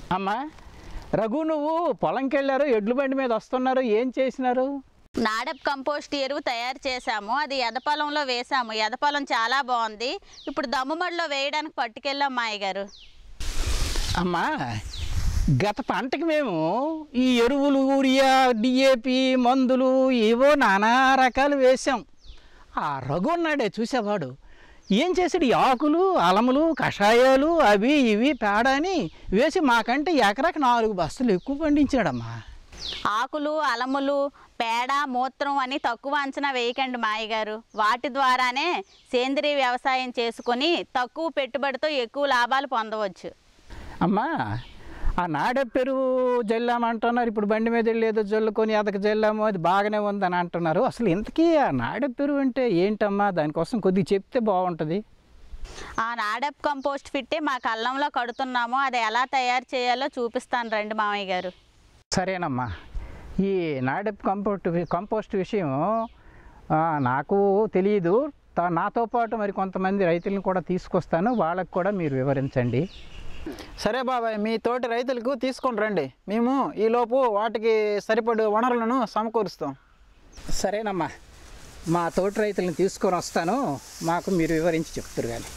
అమ్మా రఘు నువ్వు పొలంకి వెళ్ళారు ఎడ్ల బండి మీద వస్తున్నారు ఏం చేసినారు నాడప్ కంపోస్ట్ ఎరువు తయారు చేశాము అది ఎదపొలంలో వేసాము ఎదపొలం చాలా బాగుంది ఇప్పుడు దమ్ముమడిలో వేయడానికి పట్టుకెళ్ళాం మాయ గారు అమ్మా గత పంటకి మేము ఈ ఎరువులు యూరియా డిఏపి మందులు ఏవో నానా రకాలు వేసాం ఆ రఘు ఉన్నాడే చూసేవాడు ఏం చేసాడు ఈ ఆకులు అలములు కషాయాలు అవి ఇవి పేడ అని వేసి మాకంటే ఎకరాకి నాలుగు బస్తాలు ఎక్కువ పండించాడమ్మా ఆకులు అలములు పేడ మూత్రం అని తక్కువ అంచనా వేయకండి మాయ గారు వాటి ద్వారానే సేంద్రీయ వ్యవసాయం చేసుకొని తక్కువ పెట్టుబడితో ఎక్కువ లాభాలు పొందవచ్చు అమ్మా ఆ నాడ పెరుగు జల్లామంటున్నారు ఇప్పుడు బండి మీద వెళ్ళి ఏదో జల్లుకొని అదక జల్లాము అది బాగానే ఉందని అంటున్నారు అసలు ఇంతకీ ఆ నాడ పెరుగు అంటే ఏంటమ్మా దానికోసం కొద్దిగా చెప్తే బాగుంటుంది ఆ నాడప్ కంపోస్ట్ ఫిట్టే మా కళ్ళంలో కడుతున్నాము అది ఎలా తయారు చేయాలో చూపిస్తాను రండి మామయ్య గారు సరేనమ్మా ఈ నాడప్ కంపోస్ట్ వి- కంపోస్ట్ విషయం ఆ, నాకు తెలియదు తా- నాతో పాటు మరి కొంతమంది రైతులను కూడా తీసుకొస్తాను వాళ్ళకు కూడా మీరు వివరించండి సరే బాబాయ్ మీ తోటి రైతులకు తీసుకొని రండి మేము ఈలోపు వాటికి సరిపడు వనరులను సమకూరుస్తాం సరేనమ్మా మా తోటి రైతులను తీసుకొని వస్తాను మాకు మీరు వివరించి చెప్తారు కానీ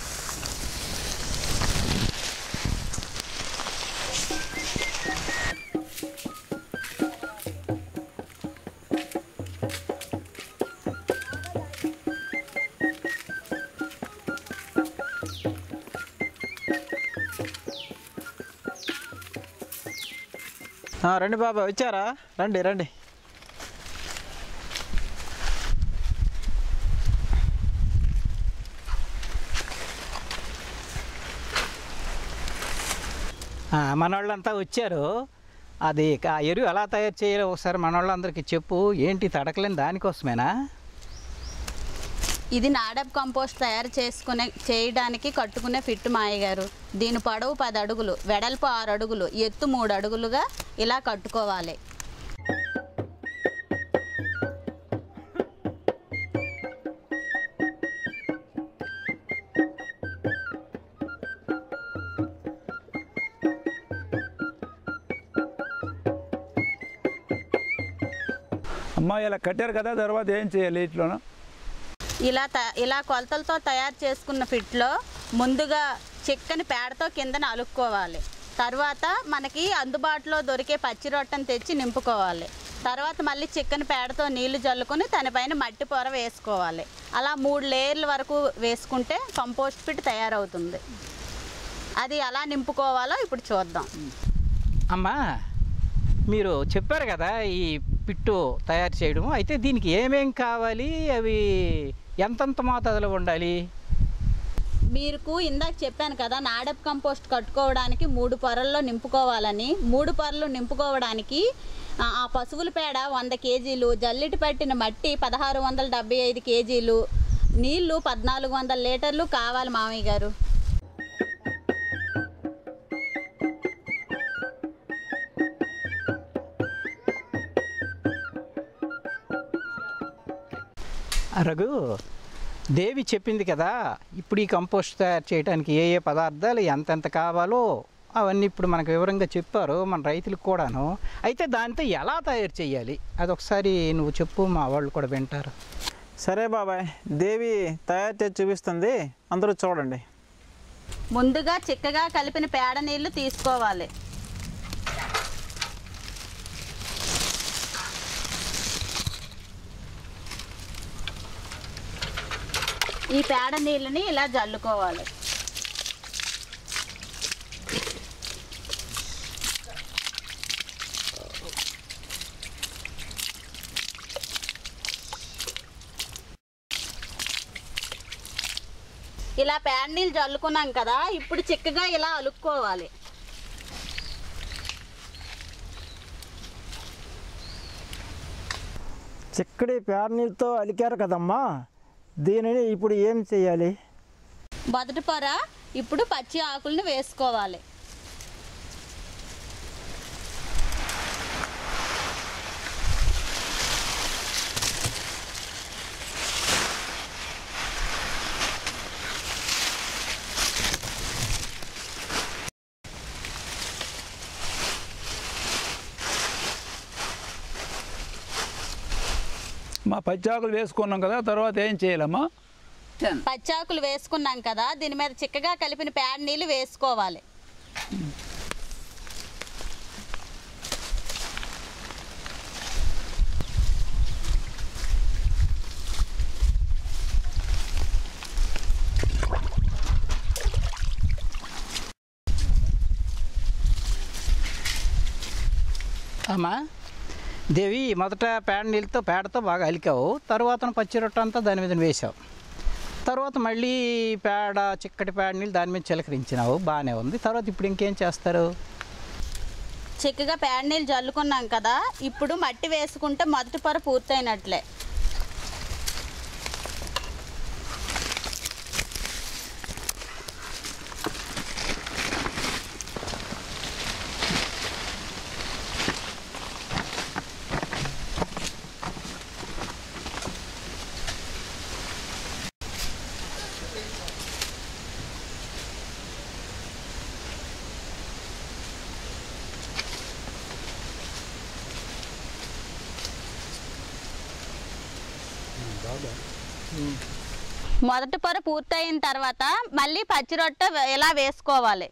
ఆ, రండి బాబాయ్ వచ్చారా రండి రండి ఆ, మనోళ్ళంతా వచ్చారు అది ఆ ఎరువు ఎలా తయారు చేయాలో ఒకసారి మనోళ్ళందరికీ చెప్పు ఏంటి తడకలేని దానికోసమేనా ఇది నాడప్ కంపోస్ట్ తయారు చేసుకునే చేయడానికి కట్టుకునే ఫిట్ మాయ గారు దీని పొడవు పది అడుగులు వెడల్పు ఆరు అడుగులు ఎత్తు మూడు అడుగులుగా ఇలా కట్టుకోవాలి అమ్మా ఇలా కట్టారు కదా తర్వాత ఏం చేయాలి ఇట్లోన ఇలా త ఇలా కొలతలతో తయారు చేసుకున్న ఫిట్లో ముందుగా చిక్కని పేడతో కిందన అలుక్కోవాలి తర్వాత మనకి అందుబాటులో దొరికే పచ్చి రొట్టెని తెచ్చి నింపుకోవాలి తర్వాత మళ్ళీ చిక్కని పేడతో నీళ్లు జల్లుకొని దానిపైన మట్టి పొర వేసుకోవాలి అలా మూడు లేయర్ల వరకు వేసుకుంటే కంపోస్ట్ ఫిట్ తయారవుతుంది అది ఎలా నింపుకోవాలో ఇప్పుడు చూద్దాం అమ్మా మీరు చెప్పారు కదా ఈ పిట్టు తయారు చేయడం అయితే దీనికి ఏమేం కావాలి అవి ఎంతంత మోతాదులో ఉండాలి మీకు ఇందాక చెప్పాను కదా నాడప్ కంపోస్ట్ కట్టుకోవడానికి మూడు పొరల్లో నింపుకోవాలని మూడు పొరలు నింపుకోవడానికి ఆ, ఆ పశువుల పేడ వంద కేజీలు జల్లిటి పట్టిన మట్టి పదహారు వందల డెబ్బై ఐదు కేజీలు నీళ్లు పద్నాలుగు వందల లీటర్లు కావాలి మామయ్య గారు రఘు దేవి చెప్పింది కదా ఇప్పుడు ఈ కంపోస్ట్ తయారు చేయడానికి ఏ ఏ పదార్థాలు ఎంతెంత కావాలో అవన్నీ ఇప్పుడు మనకు వివరంగా చెప్పారు మన రైతులకు కూడాను అయితే దాంతో ఎలా తయారు చేయాలి అదొకసారి నువ్వు చెప్పు మా వాళ్ళు కూడా వింటారు సరే బాబాయ్ దేవి తయారు చేసి చూపిస్తుంది అందరూ చూడండి ముందుగా చిక్కగా కలిపిన పేడ నీళ్లు తీసుకోవాలి ఈ పేడ నీళ్ళని ఇలా జల్లుకోవాలి ఇలా పేడ నీళ్ళు జల్లుకున్నాం కదా ఇప్పుడు చిక్కగా ఇలా అలుక్కోవాలి చిక్కడి పేడ నీళ్ళతో అలికారు కదమ్మా దీనిని ఇప్పుడు ఏం చేయాలి మొదటి పొర ఇప్పుడు పచ్చి ఆకుల్ని వేసుకోవాలి మా పచ్చాకులు వేసుకున్నాం కదా తర్వాత ఏం చేయాలమ్మా పచ్చాకులు వేసుకున్నాం కదా దీని మీద చిక్కగా కలిపిన పేడ నీళ్ళు వేసుకోవాలి అమ్మా దేవి మొదట పేడ నీళ్ళతో పేడతో బాగా అలికావు తర్వాత పచ్చి రొట్టె అంతా దాని మీద వేసావు తర్వాత మళ్ళీ పేడ చిక్కటి పేడ నీళ్ళు దాని మీద చిలకరించినావు బాగానే ఉంది తర్వాత ఇప్పుడు ఇంకేం చేస్తారు చిక్కగా పేడ నీళ్ళు జల్లుకున్నాం కదా ఇప్పుడు మట్టి వేసుకుంటే మొదటి పొర పూర్తయినట్లే మొదటి పొర పూర్తయిన తర్వాత మళ్ళీ పచ్చి రొట్టె ఇలా వేసుకోవాలి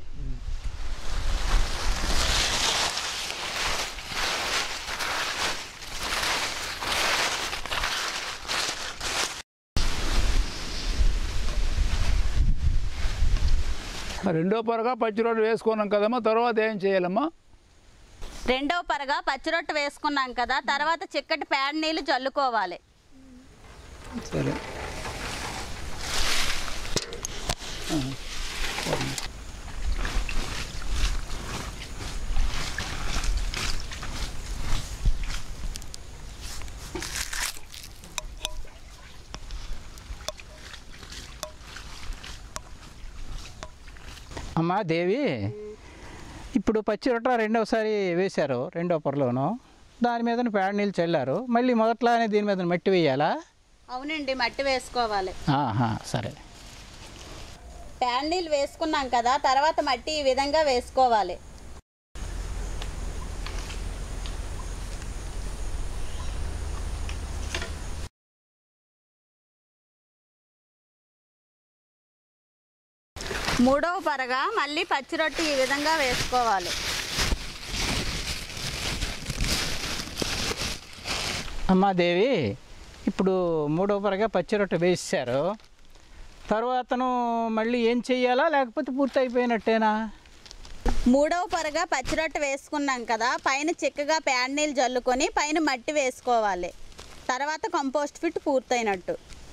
రెండో పొరగా పచ్చి రోడ్డు వేసుకున్నాం కదమ్మా తర్వాత ఏం చేయాలమ్మా రెండవ పరగా పచ్చి రొట్టె వేసుకున్నాం కదా తర్వాత చిక్కటి పేడ నీళ్ళు జల్లుకోవాలి సరే అమ్మా దేవి ఇప్పుడు పచ్చి రొట్ట రెండవసారి వేశారు రెండో పొరలోను దాని మీద పేడ నీళ్ళు చల్లారు మళ్ళీ మొదట్లానే దీని మీద మట్టి వేయాలా అవునండి మట్టి వేసుకోవాలి ఆహా, సరే పేడ నీళ్ళు వేసుకున్నాం కదా తర్వాత మట్టి ఈ విధంగా వేసుకోవాలి మూడవ పరగా మళ్ళీ పచ్చి రొట్టె ఈ విధంగా వేసుకోవాలి అమ్మా దేవి ఇప్పుడు మూడో పరగా పచ్చి రొట్టె వేసారు తర్వాతను మళ్ళీ ఏం చెయ్యాలా లేకపోతే పూర్తి అయిపోయినట్టేనా మూడవ పరగా పచ్చి రొట్టె వేసుకున్నాం కదా పైన చిక్కగా పేడ నీళ్ళు జల్లుకొని పైన మట్టి వేసుకోవాలి తర్వాత కంపోస్ట్ ఫిట్ పూర్తయినట్టు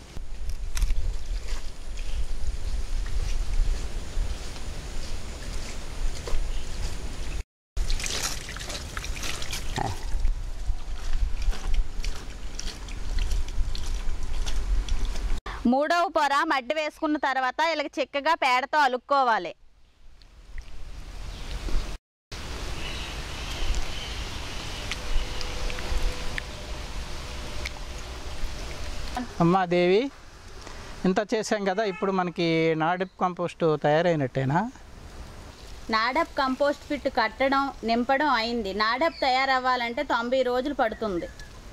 మూడవ పొర మట్టి వేసుకున్న తర్వాత ఇలాగ చిక్కగా పేడతో అలుక్కోవాలి అమ్మా దేవి ఇంత చేసాం కదా ఇప్పుడు మనకి నాడి కంపోస్ట్ తయారైనట్టేనా నాడప్ కంపోస్ట్ పిట్ కట్టడం నింపడం అయింది నాడప్ తయారవ్వాలంటే తొంభై రోజులు పడుతుంది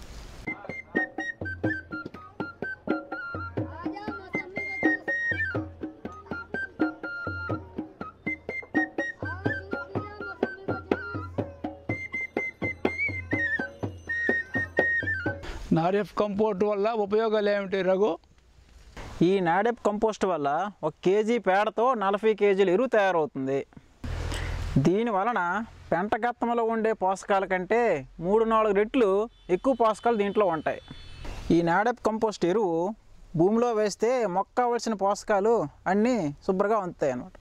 నార్ఎఫ్ కంపోర్ట్ వల్ల ఉపయోగాలు ఏమిటి రఘు ఈ నాడెప్ కంపోస్ట్ వల్ల ఒక కేజీ పేడతో నలభై కేజీల ఎరువు తయారవుతుంది దీని వలన పెంట గత్తంలో ఉండే పోషకాల కంటే మూడు నాలుగు రెట్లు ఎక్కువ పోషకాలు దీంట్లో ఉంటాయి ఈ నాడెప్ కంపోస్ట్ ఎరువు భూమిలో వేస్తే మొక్క కావలసిన పోషకాలు అన్నీ శుభ్రంగా ఉంటాయి అన్నమాట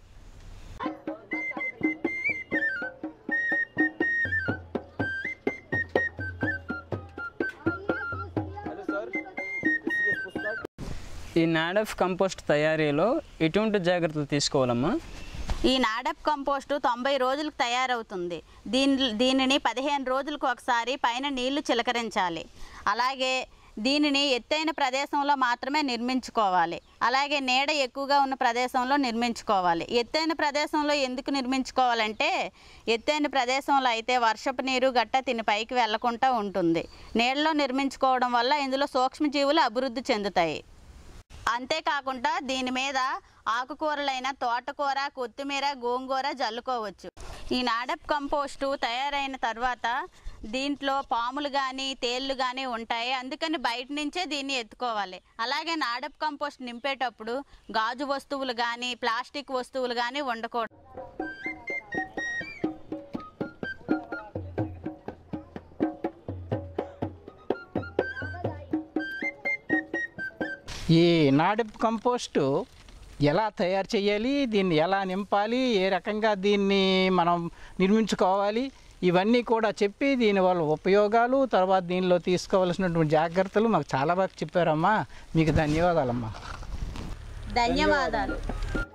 ఈ నాడఫ్ కంపోస్ట్ తయారీలో ఎటువంటి జాగ్రత్తలు తీసుకోవాలమ్మా ఈ నాడప్ కంపోస్టు తొంభై రోజులకు తయారవుతుంది దీని దీనిని పదిహేను రోజులకు ఒకసారి పైన నీళ్లు చిలకరించాలి అలాగే దీనిని ఎత్తైన ప్రదేశంలో మాత్రమే నిర్మించుకోవాలి అలాగే నీడ ఎక్కువగా ఉన్న ప్రదేశంలో నిర్మించుకోవాలి ఎత్తైన ప్రదేశంలో ఎందుకు నిర్మించుకోవాలంటే ఎత్తైన ప్రదేశంలో అయితే వర్షపు నీరు గట్ట తిని పైకి వెళ్లకుండా ఉంటుంది నీడలో నిర్మించుకోవడం వల్ల ఇందులో సూక్ష్మజీవులు అభివృద్ధి చెందుతాయి అంతేకాకుండా దీని మీద ఆకుకూరలైన తోటకూర కొత్తిమీర గోంగూర జల్లుకోవచ్చు ఈ నాడప్ కంపోస్టు తయారైన తర్వాత దీంట్లో పాములు కానీ తేళ్ళు కానీ ఉంటాయి అందుకని బయట నుంచే దీన్ని ఎత్తుకోవాలి అలాగే నాడప్ కంపోస్ట్ నింపేటప్పుడు గాజు వస్తువులు కానీ ప్లాస్టిక్ వస్తువులు కానీ ఉండకూడదు ఈ నాడెప్ కంపోస్టు ఎలా తయారు చేయాలి దీన్ని ఎలా నింపాలి ఏ రకంగా దీన్ని మనం నిర్మించుకోవాలి ఇవన్నీ కూడా చెప్పి దీనివల్ల ఉపయోగాలు తర్వాత దీనిలో తీసుకోవాల్సినటువంటి జాగ్రత్తలు మాకు చాలా బాగా చెప్పారమ్మా మీకు ధన్యవాదాలమ్మా ధన్యవాదాలు